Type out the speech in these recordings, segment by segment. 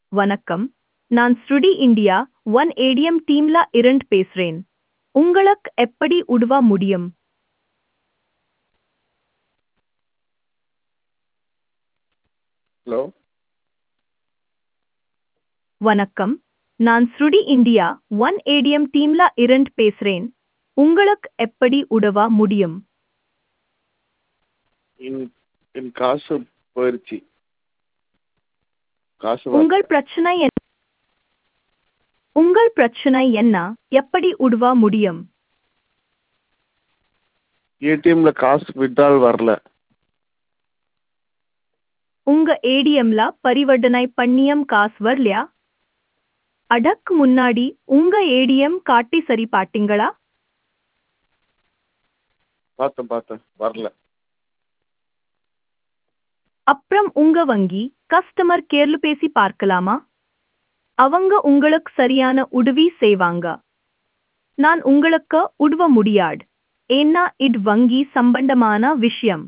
வணக்கம் நான் ஸ்ருடி இந்தியா ஒன் ஏடிஎம் டீம்ல இருந்து பேசுறேன் உங்களுக்கு எப்படி உதவ முடியும் ஹலோ வணக்கம் நான் ஸ்ருடி இந்தியா ஒன் ஏடிஎம் டீம்ல இருந்து பேசுறேன் உங்களுக்கு எப்படி உதவ முடியும் என் என் காசு போயிடுச்சு காசு வர- உங்கள் பிரச்சனை என்ன உங்கள் பிரச்சனை என்ன எப்படி உதவ முடியும் ஏடிஎம்ல காசு விட்ரால் வரல உங்க ஏடிஎம்ல பரிவர்த்தனை பண்ணியம் காசு வரலையா அதற்கு முன்னாடி உங்க ஏடிஎம் காட்டி சரி பாத்தீங்களா பார்த்தேன் பார்த்தேன் வரல அப்புறம் உங்க வங்கி கஸ்டமர் கேர்ல பேசி பார்க்கலாமா அவங்க உங்களுக்கு சரியான உதவி செய்வாங்க நான் உங்களுக்கு உதவ முடியாது ஏன்னா இது வங்கி சம்பந்தமான விஷயம்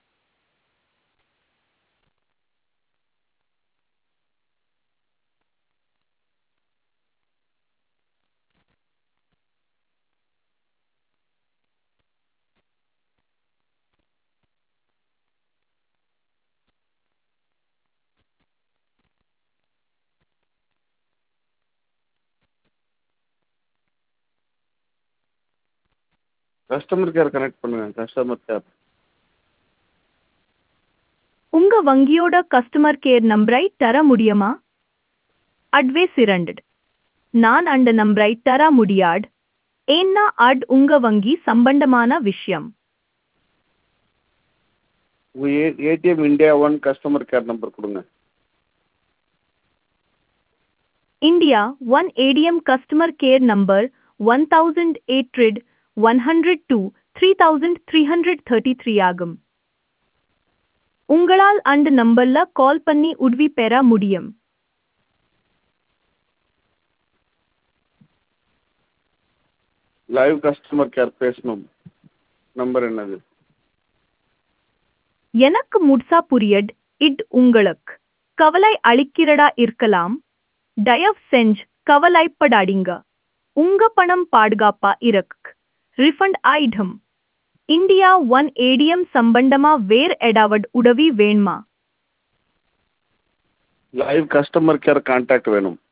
கஸ்டமர் கேர் கனெக்ட் பண்ணுங்க கஸ்டமர் கேர் உங்க வங்கியோட கஸ்டமர் கேர் நம்பரை தர முடியுமா அட்வே சிறண்டது நான் அந்த நம்பரை தர முடியாது ஏன்னா அட் உங்க வங்கி சம்பந்தமான விஷயம் உங்க A ATM India one customer care number கொடுங்க India 1 ADM customer care number 1800 102 3333 ஆகும் உங்களால் அந்த நம்பர்ல கால் பண்ணி உதவி பெற முடியும் லைவ் கஸ்டமர் கேர் பேசணும் நம்பர் என்னது எனக்கு முட்சா புரியட் இட் உங்களுக்கு கவலை அளிக்கிறதா இருக்கலாம் தயவு செஞ்சு கவலைப்படாதீங்க உங்க பணம் பாதுகாப்பா இருக்கு ரிஃபண்ட் ஆயிடும் இந்தியா ஒன் ஏடிஎம் சம்பந்தமா வேர் எடாவட் உதவி வேணுமா லைவ் கஸ்டமர் கேர் கான்டாக்ட் வேணும்